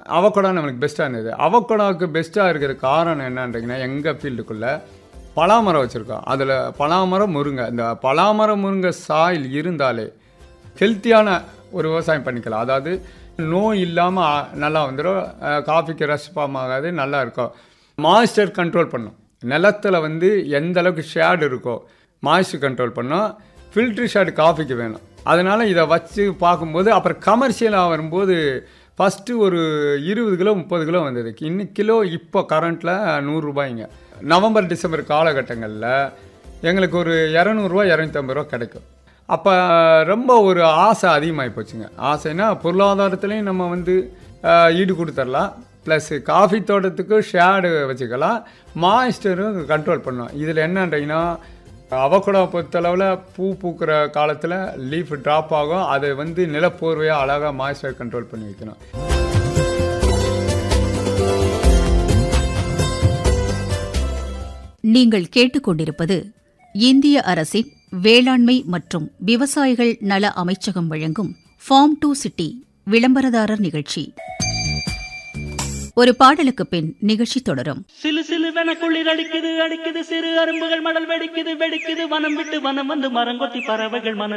avocado நம்மளுக்கு பெஸ்ட்டாக இருந்தது அவக்கோடாவுக்கு பெஸ்ட்டாக இருக்கிற காரணம் என்னன்றீங்கன்னா எங்கள் ஃபீல்டுக்குள்ளே பலாமரம் வச்சுருக்கோம் அதில் பலாமரம் முருங்கை இந்த பலாமரம் முருங்கை சாயில் இருந்தாலே ஹெல்த்தியான ஒரு விவசாயம் பண்ணிக்கலாம் அதாவது நோய் இல்லாமல் நல்லா வந்துடும் காஃபிக்கு ரஷ் ஃபார்ம் ஆகாது நல்லா இருக்கும் மாய்ஸ்டர் கண்ட்ரோல் பண்ணும் நிலத்தில் வந்து எந்த அளவுக்கு ஷேடு இருக்கோ மாய்ஸ்டர் கண்ட்ரோல் பண்ணும் ஃபில்ட்ரு ஷேடு காஃபிக்கு வேணும் அதனால் இதை வச்சு பார்க்கும்போது அப்புறம் கமர்ஷியலாக வரும்போது ஃபஸ்ட்டு ஒரு இருபது கிலோ முப்பது கிலோ வந்தது இன்னும் கிலோ இப்போ கரண்ட்டில் நூறுரூபாய்ங்க நவம்பர் டிசம்பர் காலகட்டங்களில் எங்களுக்கு ஒரு இரநூறுவா இரநூத்தம்பது ரூபா கிடைக்கும் அப்போ ரொம்ப ஒரு ஆசை அதிகமாகி போச்சுங்க ஆசைனா பொருளாதாரத்துலேயும் நம்ம வந்து அஹ், ஈடு கொடுத்துடலாம் ப்ளஸ் காஃபி தோட்டத்துக்கு ஷேடு வச்சுக்கலாம் மாய்ஸ்டரும் கண்ட்ரோல் பண்ணோம் இதில் என்னன்றீங்கன்னா அவக்கூட பொறுத்தளவில் பூ பூக்கிற காலத்தில் லீஃப் ட்ராப் ஆகும் அதை வந்து நிலப்போர்வையாக அழகாக மாய்ஸ்டர் கண்ட்ரோல் பண்ணி வைக்கணும் நீங்கள் கேட்டுக்கொண்டிருப்பது இந்திய அரசின் வேளாண்மை மற்றும் விவசாயிகள் நல அமைச்சகம் வழங்கும் ஃபார்ம் டு சிட்டி விளம்பரதாரர் நிகழ்ச்சி ஒரு பாடலுக்கு பின் நிகழ்ச்சி தொடரும் சிலு சிலுவென குளிர் அடிக்குது அடிக்குது சிறு அரும்புகள் மடல் வெடிக்குது வெடிக்குது வனம் விட்டு வனம் வந்து மரங்கொத்தி பறவைகள் மனம்